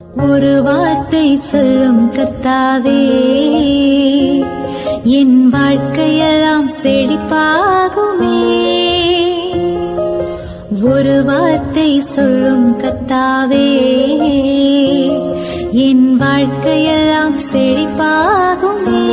ஒரு வார்த்தை சொல்லும் கத்தாவே என் வாழ்க்கையெல்லாம் செழிப்பாகுமே ஒரு வார்த்தை சொல்லும் கத்தாவே என் வாழ்க்கையெல்லாம் செழிப்பாகுமே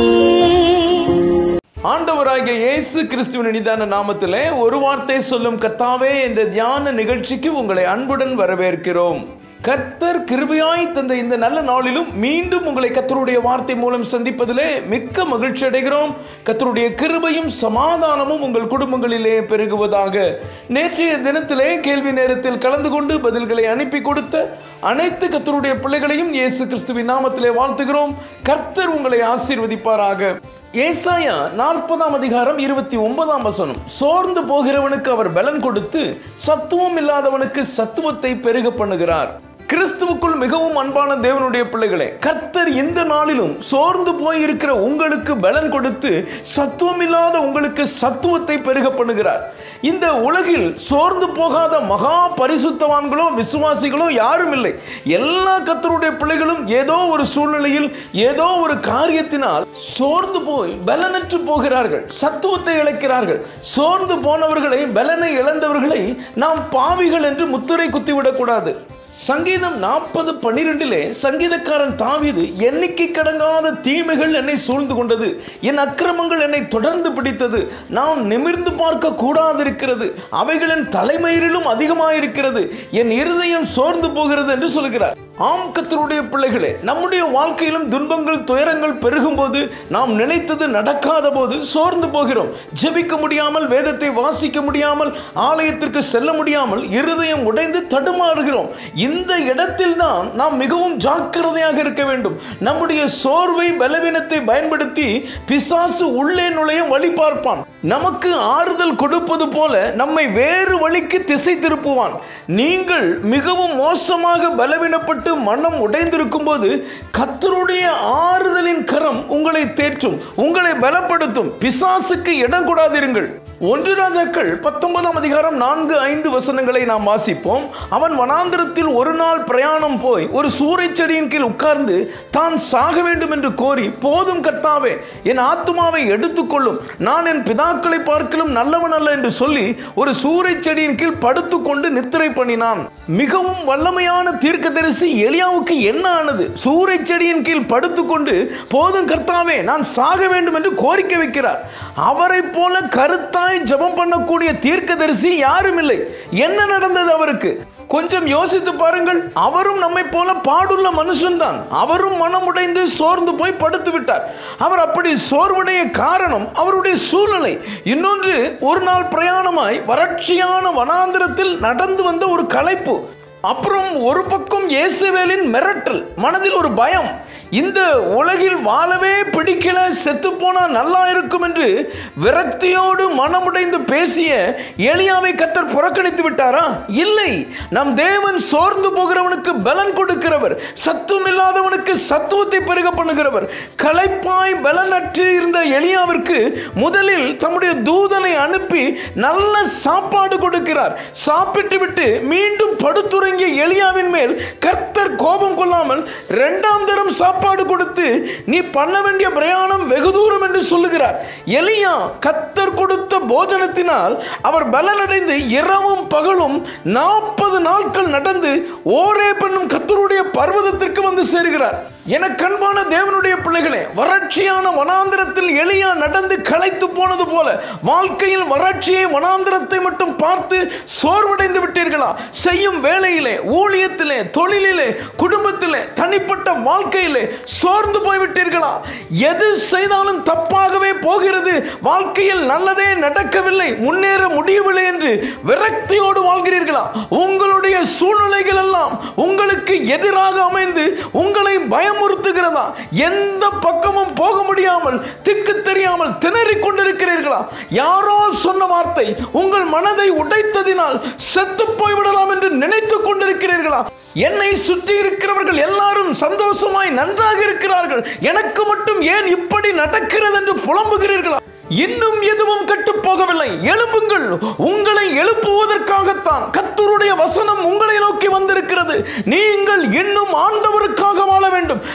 ஆண்டவராகிய இயேசு கிறிஸ்துவின் இனிதான நாமத்திலே ஒரு வார்த்தை சொல்லும் கர்த்தாவே என்ற தியான நிகழ்ச்சிக்கு உங்களை அன்புடன் வரவேற்கிறோம் கர்த்தர் கிருபையாய் தந்த இந்த நல்ல நாளிலும் மீண்டும் உங்களை கர்த்தருடைய வார்த்தை மூலம் சந்திப்பதிலே மிக்க மகிழ்ச்சி அடைகிறோம் கர்த்தருடைய கிருபையும் சமாதானமும் உங்கள் குடும்பங்களிலே பெருகுவதாக நேற்றைய தினத்திலே கேள்வி நேரத்தில் கலந்து கொண்டு பதில்களை அனுப்பி கொடுத்த அனைத்து கர்த்தருடைய பிள்ளைகளையும் இயேசு கிறிஸ்துவின் நாமத்திலே வாழ்த்துகிறோம் கர்த்தர் உங்களை ஆசீர்வதிப்பாராக ஏசாயா நாற்பதாம் அதிகாரம் இருபத்தி ஒன்பதாம் வசனம் சோர்ந்து போகிறவனுக்கு அவர் பலன் கொடுத்து சத்துவம் இல்லாதவனுக்கு சத்துவத்தை பெருக பண்ணுகிறார் கிறிஸ்துவுக்குள் மிகவும் அன்பான தேவனுடைய பிள்ளைகளே கர்த்தர் இந்த நாளிலும் சோர்ந்து போய் இருக்கிற உங்களுக்கு பலன் கொடுத்து சத்துவம் இல்லாத உங்களுக்கு சத்துவத்தை பெருக பண்ணுகிறார் இந்த உலகில் சோர்ந்து போகாத மகா பரிசுத்தவான்களோ விசுவாசிகளோ யாரும் இல்லை எல்லா கத்தருடைய பிள்ளைகளும் ஏதோ ஒரு சூழ்நிலையில் ஏதோ ஒரு காரியத்தினால் சோர்ந்து போய் பலனற்று போகிறார்கள் சத்துவத்தை இழக்கிறார்கள் சோர்ந்து போனவர்களை பலனை இழந்தவர்களை நாம் பாவிகள் என்று முத்திரை குத்திவிடக்கூடாது சங்கீதம் நாற்பது பன்னிரெண்டிலே சங்கீதக்காரன் தாவீது எண்ணிக்கை கடங்காத தீமைகள் என்னை சூழ்ந்து கொண்டது என் அக்கிரமங்கள் என்னை தொடர்ந்து பிடித்தது நான் நிமிர்ந்து பார்க்க கூடாதிருக்கிறது அவைகள் என் தலைமயிரிலும் அதிகமாயிருக்கிறது என் இருதயம் சோர்ந்து போகிறது என்று சொல்கிறார் ஆம் கத்தருடைய பிள்ளைகளே நம்முடைய வாழ்க்கையிலும் துன்பங்கள் துயரங்கள் பெருகும் போது நாம் நினைத்தது நடக்காத போது சோர்ந்து போகிறோம் ஜெபிக்க முடியாமல் வேதத்தை வாசிக்க முடியாமல் ஆலயத்திற்கு செல்ல முடியாமல் இருதயம் உடைந்து தடுமாறுகிறோம் இந்த இடத்தில் தான் நாம் மிகவும் ஜாக்கிரதையாக இருக்க வேண்டும் நம்முடைய சோர்வை பலவீனத்தை பயன்படுத்தி பிசாசு உள்ளே நுழைய வழி பார்ப்பான் நமக்கு ஆறுதல் கொடுப்பது போல நம்மை வேறு வழிக்கு திசை திருப்புவான் நீங்கள் மிகவும் மோசமாக பலவீனப்பட்டு மனம் உடைந்திருக்கும் போது கத்தருடைய ஆறுதலின் கரம் உங்களை தேற்றும் உங்களை பலப்படுத்தும் பிசாசுக்கு இடம் கொடாதிருங்கள் ஒன்று ராஜாக்கள் பத்தொன்பதாம் அதிகாரம் நான்கு ஐந்து வசனங்களை நாம் வாசிப்போம் அவன் வனாந்திரத்தில் ஒரு நாள் பிரயாணம் போய் ஒரு சூறை செடியின் கீழ் உட்கார்ந்து தான் சாக வேண்டும் என்று கோரி போதும் கர்த்தாவே என் ஆத்துமாவை எடுத்துக்கொள்ளும் நான் என் பிதாக்களை பார்க்கலும் நல்லவன் அல்ல என்று சொல்லி ஒரு சூறை செடியின் கீழ் படுத்துக்கொண்டு நித்திரை பண்ணினான் மிகவும் வல்லமையான தீர்க்கதரிசி எலியாவுக்கு என்ன ஆனது சூறை செடியின் கீழ் படுத்துக்கொண்டு போதும் கர்த்தாவே நான் சாக வேண்டும் என்று கோரிக்கை வைக்கிறார் அவரை போல கருத்தாய் ஜெபம் பண்ணக்கூடிய தீர்க்கதரிசி யாரும் இல்லை என்ன நடந்தது அவருக்கு கொஞ்சம் யோசித்து பாருங்கள் அவரும் நம்மை போல பாடுள்ள மனுஷன்தான் அவரும் மனமுடைந்து சோர்ந்து போய் படுத்து விட்டார் அவர் அப்படி சோர்வுடைய காரணம் அவருடைய சூழ்நிலை இன்னொன்று ஒரு நாள் பிரயாணமாய் வறட்சியான வனாந்திரத்தில் நடந்து வந்த ஒரு களைப்பு அப்புறம் ஒரு பக்கம் இயேசுவேலின் மிரட்டல் மனதில் ஒரு பயம் இந்த உலகில் வாழவே பிடிக்கல செத்து போனா நல்லா இருக்கும் என்று விரக்தியோடு மனமுடைந்து பேசிய எளியாவை கத்தர் புறக்கணித்து விட்டாரா இல்லை நம் தேவன் சோர்ந்து போகிறவனுக்கு பலன் கொடுக்கிறவர் சத்துவம் இல்லாதவனுக்கு சத்துவத்தை பெருக பண்ணுகிறவர் களைப்பாய் பலனற்று இருந்த எளியாவிற்கு முதலில் தம்முடைய தூதனை அனுப்பி நல்ல சாப்பாடு கொடுக்கிறார் சாப்பிட்டு விட்டு மீண்டும் படுத்துறங்கிய எளியாவின் மேல் கர்த்தர் கோபம் கொள்ளாமல் இரண்டாம் தரம் சாப்பாடு கொடுத்து நீ பண்ண வேண்டிய பிரயாணம் வெகு தூரம் என்று சொல்லுகிறார் எலியா கத்தர் கொடுத்த போஜனத்தினால் அவர் பலனடைந்து இரவும் பகலும் நாற்பது நாட்கள் நடந்து ஓரே பண்ணும் கத்தருடைய பர்வதத்திற்கு வந்து சேர்கிறார் என கண்பான தேவனுடைய பிள்ளைகளே வறட்சியான வனாந்திரத்தில் எளியா நடந்து களைத்து போனது போல வாழ்க்கையில் வறட்சியை வனாந்திரத்தை மட்டும் பார்த்து சோர்வடைந்து விட்டீர்களா செய்யும் வேலையிலே ஊழியத்திலே தொழிலிலே குடும்பத்திலே தனிப்பட்ட வாழ்க்கையிலே சோர்ந்து போய்விட்டீர்களா எது செய்தாலும் தப்பாகவே போகிறது வாழ்க்கையில் நல்லதே நடக்கவில்லை முன்னேற முடியவில்லை என்று விரக்தியோடு வாழ்கிறீர்களா உங்களுடைய சூழ்நிலைகள் எல்லாம் உங்களுக்கு எதிராக அமைந்து உங்களை பயமுறுத்துகிறதா எந்த பக்கமும் போக முடியாமல் திக்கு தெரியாமல் திணறிக் கொண்டிருக்கிறீர்களா யாரோ சொன்ன வார்த்தை உங்கள் மனதை உடைத்ததினால் செத்து போய்விடலாம் என்று நினைத்துக் கொண்டிருக்கிறீர்களா என்னை சுற்றி இருக்கிறவர்கள் எல்லாரும் சந்தோஷமாய் நன்றாக இருக்கிறார்கள் எனக்கு மட்டும் ஏன் இப்படி நடக்கிறது என்று புலம்புகிறீர்களா இன்னும் எதுவும் கெட்டு போகவில்லை எழும்புங்கள் உங்களை எழுப்புவதற்காகத்தான் கத்தருடைய வசனம் உங்களை நோக்கி வந்திருக்கிறது நீங்கள் இன்னும் ஆண்டவருக்கு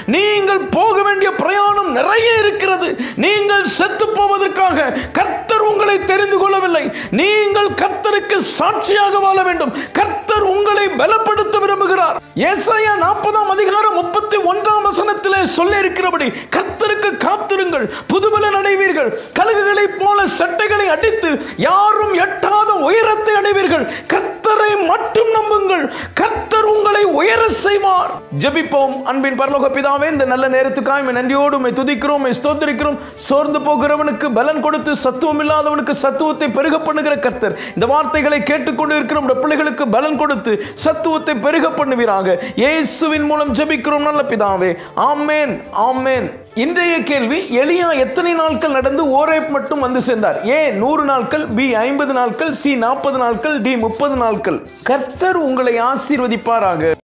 நீங்கள் போக வேண்டிய பிரயாணம் நிறைய இருக்கிறது நீங்கள் செத்து போவதற்காக கர்த்தர் உங்களை தெரிந்து கொள்ளவில்லை நீங்கள் கர்த்தருக்கு சாட்சியாக வாழ வேண்டும் கர்த்தர் உங்களை பலப்படுத்த விரும்புகிறார் ஏசாயா நாற்பதாம் அதிகாரம் முப்பத்தி ஒன்றாம் வசனத்திலே சொல்லி இருக்கிறபடி கர்த்தருக்கு காத்திருங்கள் புதுபலன் அடைவீர்கள் கழுகுகளைப் போல சட்டைகளை அடித்து யாரும் எட்டாத உயரத்தை அடைவீர்கள் கர்த்தரை மட்டும் நம்புங்கள் கர்த்தர் உங்களை உயர செய்வார் ஜெபிப்போம் அன்பின் பரலோக பிதாவே இந்த நல்ல நேரத்துக்காக உம்மை நன்றியோடு உம்மை துதிக்கிறோம் உம்மை ஸ்தோத்திரிக்கிறோம் சோர்ந்து போகிறவனுக்கு பலன் கொடுத்து சத்துவம் இல்லாதவனுக்கு சத்துவத்தை பெருக பண்ணுகிற கர்த்தர் இந்த வார்த்தைகளை கேட்டுக்கொண்டு இருக்கிற நம்முடைய பிள்ளைகளுக்கு பலன் கொடுத்து சத்துவத்தை பெருக பண்ணுவீராக இயேசுவின் மூலம் ஜெபிக்கிறோம் நல்ல பிதாவே ஆமென் ஆமென் இன்றைய கேள்வி எலியா எத்தனை நாட்கள் நடந்து ஓரேப் மட்டும் வந்து சேர்ந்தார் ஏ நூறு நாட்கள் பி ஐம்பது நாட்கள் சி நாற்பது நாட்கள் டி முப்பது நாட்கள் கர்த்தர் உங்களை ஆசீர்வதிப்பாராக